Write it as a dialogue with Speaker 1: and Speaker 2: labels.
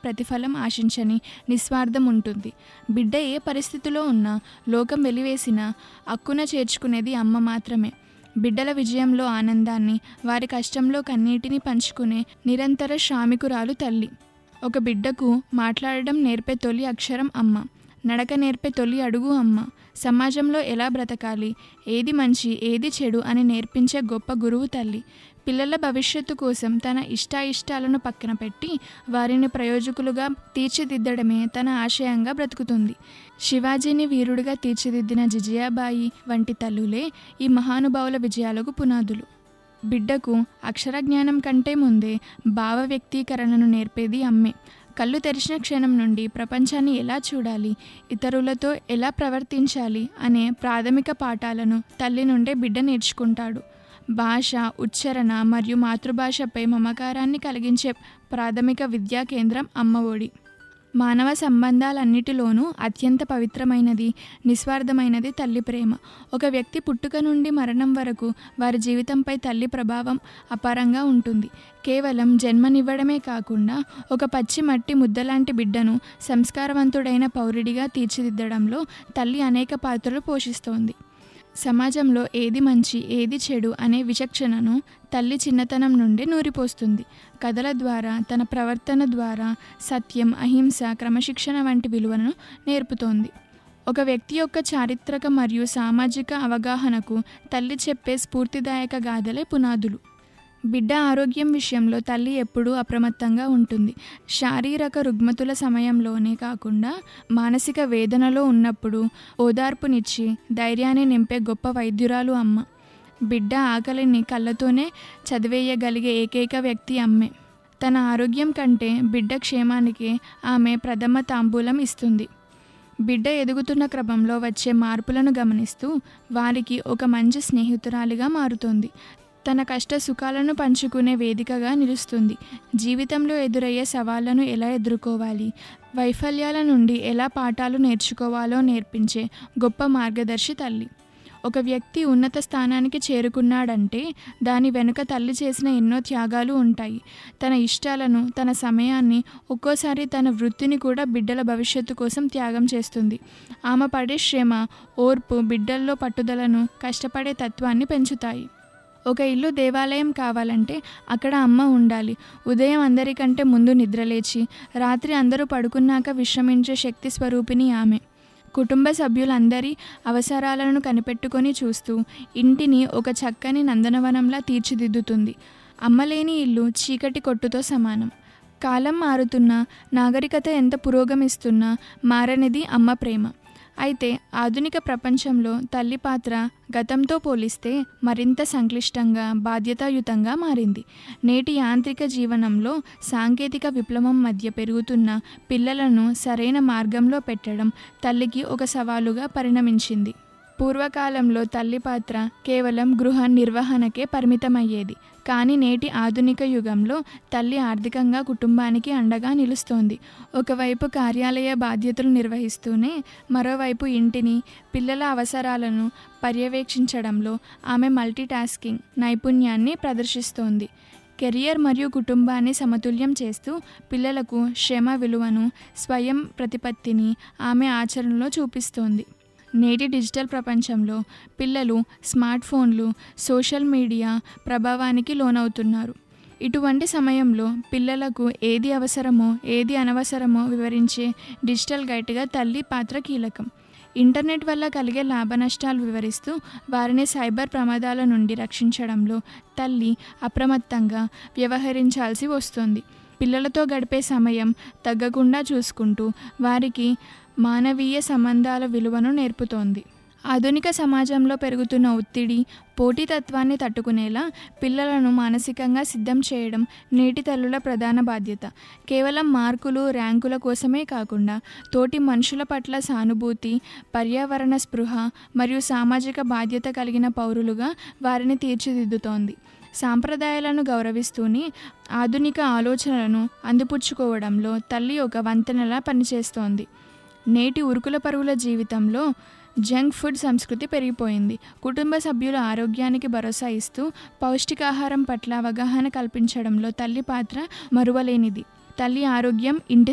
Speaker 1: ప్రతిఫలం ఆశించని నిస్వార్థం ఉంటుంది బిడ్డ ఏ పరిస్థితిలో ఉన్నా లోకం వెలివేసినా అక్కున చేర్చుకునేది అమ్మ మాత్రమే బిడ్డల విజయంలో ఆనందాన్ని వారి కష్టంలో కన్నీటిని పంచుకునే నిరంతర శ్రామికురాలు తల్లి ఒక బిడ్డకు మాట్లాడడం నేర్పే తొలి అక్షరం అమ్మ నడక నేర్పే తొలి అడుగు అమ్మ సమాజంలో ఎలా బ్రతకాలి ఏది మంచి ఏది చెడు అని నేర్పించే గొప్ప గురువు తల్లి పిల్లల భవిష్యత్తు కోసం తన ఇష్టాయిష్టాలను పక్కన పెట్టి వారిని ప్రయోజకులుగా తీర్చిదిద్దడమే తన ఆశయంగా బ్రతుకుతుంది శివాజీని వీరుడిగా తీర్చిదిద్దిన జిజియాబాయి వంటి తల్లులే ఈ మహానుభావుల విజయాలకు పునాదులు బిడ్డకు అక్షర జ్ఞానం కంటే ముందే భావ వ్యక్తీకరణను నేర్పేది అమ్మే కళ్ళు తెరిచిన క్షణం నుండి ప్రపంచాన్ని ఎలా చూడాలి ఇతరులతో ఎలా ప్రవర్తించాలి అనే ప్రాథమిక పాఠాలను తల్లి నుండే బిడ్డ నేర్చుకుంటాడు భాష ఉచ్చారణ మరియు మాతృభాషపై మమకారాన్ని కలిగించే ప్రాథమిక విద్యా కేంద్రం అమ్మ ఒడి మానవ సంబంధాలన్నిటిలోనూ అత్యంత పవిత్రమైనది నిస్వార్థమైనది తల్లి ప్రేమ ఒక వ్యక్తి పుట్టుక నుండి మరణం వరకు వారి జీవితంపై తల్లి ప్రభావం అపారంగా ఉంటుంది కేవలం జన్మనివ్వడమే కాకుండా ఒక పచ్చి మట్టి ముద్దలాంటి బిడ్డను సంస్కారవంతుడైన పౌరుడిగా తీర్చిదిద్దడంలో తల్లి అనేక పాత్రలు పోషిస్తోంది సమాజంలో ఏది మంచి ఏది చెడు అనే విచక్షణను తల్లి చిన్నతనం నుండి నూరిపోస్తుంది కథల ద్వారా తన ప్రవర్తన ద్వారా సత్యం అహింస క్రమశిక్షణ వంటి విలువలను నేర్పుతోంది ఒక వ్యక్తి యొక్క చారిత్రక మరియు సామాజిక అవగాహనకు తల్లి చెప్పే స్ఫూర్తిదాయక గాథలే పునాదులు బిడ్డ ఆరోగ్యం విషయంలో తల్లి ఎప్పుడూ అప్రమత్తంగా ఉంటుంది శారీరక రుగ్మతుల సమయంలోనే కాకుండా మానసిక వేదనలో ఉన్నప్పుడు ఓదార్పునిచ్చి ధైర్యాన్ని నింపే గొప్ప వైద్యురాలు అమ్మ బిడ్డ ఆకలిని కళ్ళతోనే చదివేయగలిగే ఏకైక వ్యక్తి అమ్మే తన ఆరోగ్యం కంటే బిడ్డ క్షేమానికి ఆమె ప్రథమ తాంబూలం ఇస్తుంది బిడ్డ ఎదుగుతున్న క్రమంలో వచ్చే మార్పులను గమనిస్తూ వారికి ఒక మంచి స్నేహితురాలిగా మారుతుంది తన కష్ట సుఖాలను పంచుకునే వేదికగా నిలుస్తుంది జీవితంలో ఎదురయ్యే సవాళ్లను ఎలా ఎదుర్కోవాలి వైఫల్యాల నుండి ఎలా పాఠాలు నేర్చుకోవాలో నేర్పించే గొప్ప మార్గదర్శి తల్లి ఒక వ్యక్తి ఉన్నత స్థానానికి చేరుకున్నాడంటే దాని వెనుక తల్లి చేసిన ఎన్నో త్యాగాలు ఉంటాయి తన ఇష్టాలను తన సమయాన్ని ఒక్కోసారి తన వృత్తిని కూడా బిడ్డల భవిష్యత్తు కోసం త్యాగం చేస్తుంది ఆమె పడే శ్రమ ఓర్పు బిడ్డల్లో పట్టుదలను కష్టపడే తత్వాన్ని పెంచుతాయి ఒక ఇల్లు దేవాలయం కావాలంటే అక్కడ అమ్మ ఉండాలి ఉదయం అందరికంటే ముందు నిద్రలేచి రాత్రి అందరూ పడుకున్నాక విశ్రమించే శక్తి స్వరూపిణి ఆమె కుటుంబ సభ్యులందరి అవసరాలను కనిపెట్టుకొని చూస్తూ ఇంటిని ఒక చక్కని నందనవనంలా తీర్చిదిద్దుతుంది అమ్మలేని ఇల్లు చీకటి కొట్టుతో సమానం కాలం మారుతున్నా నాగరికత ఎంత పురోగమిస్తున్నా మారనిది అమ్మ ప్రేమ అయితే ఆధునిక ప్రపంచంలో తల్లి పాత్ర గతంతో పోలిస్తే మరింత సంక్లిష్టంగా బాధ్యతాయుతంగా మారింది నేటి యాంత్రిక జీవనంలో సాంకేతిక విప్లవం మధ్య పెరుగుతున్న పిల్లలను సరైన మార్గంలో పెట్టడం తల్లికి ఒక సవాలుగా పరిణమించింది పూర్వకాలంలో తల్లి పాత్ర కేవలం గృహ నిర్వహణకే పరిమితమయ్యేది కానీ నేటి ఆధునిక యుగంలో తల్లి ఆర్థికంగా కుటుంబానికి అండగా నిలుస్తోంది ఒకవైపు కార్యాలయ బాధ్యతలు నిర్వహిస్తూనే మరోవైపు ఇంటిని పిల్లల అవసరాలను పర్యవేక్షించడంలో ఆమె మల్టీటాస్కింగ్ నైపుణ్యాన్ని ప్రదర్శిస్తోంది కెరియర్ మరియు కుటుంబాన్ని సమతుల్యం చేస్తూ పిల్లలకు శ్రమ విలువను స్వయం ప్రతిపత్తిని ఆమె ఆచరణలో చూపిస్తోంది నేటి డిజిటల్ ప్రపంచంలో పిల్లలు స్మార్ట్ ఫోన్లు సోషల్ మీడియా ప్రభావానికి లోనవుతున్నారు ఇటువంటి సమయంలో పిల్లలకు ఏది అవసరమో ఏది అనవసరమో వివరించే డిజిటల్ గైడ్గా తల్లి పాత్ర కీలకం ఇంటర్నెట్ వల్ల కలిగే లాభనష్టాలు వివరిస్తూ వారిని సైబర్ ప్రమాదాల నుండి రక్షించడంలో తల్లి అప్రమత్తంగా వ్యవహరించాల్సి వస్తుంది పిల్లలతో గడిపే సమయం తగ్గకుండా చూసుకుంటూ వారికి మానవీయ సంబంధాల విలువను నేర్పుతోంది ఆధునిక సమాజంలో పెరుగుతున్న ఒత్తిడి పోటీతత్వాన్ని తట్టుకునేలా పిల్లలను మానసికంగా సిద్ధం చేయడం నేటి తల్లుల ప్రధాన బాధ్యత కేవలం మార్కులు ర్యాంకుల కోసమే కాకుండా తోటి మనుషుల పట్ల సానుభూతి పర్యావరణ స్పృహ మరియు సామాజిక బాధ్యత కలిగిన పౌరులుగా వారిని తీర్చిదిద్దుతోంది సాంప్రదాయాలను గౌరవిస్తూనే ఆధునిక ఆలోచనలను అందిపుచ్చుకోవడంలో తల్లి ఒక వంతెనలా పనిచేస్తోంది నేటి ఉరుకుల పరుగుల జీవితంలో జంక్ ఫుడ్ సంస్కృతి పెరిగిపోయింది కుటుంబ సభ్యుల ఆరోగ్యానికి భరోసా ఇస్తూ పౌష్టికాహారం పట్ల అవగాహన కల్పించడంలో తల్లి పాత్ర మరువలేనిది తల్లి ఆరోగ్యం ఇంటి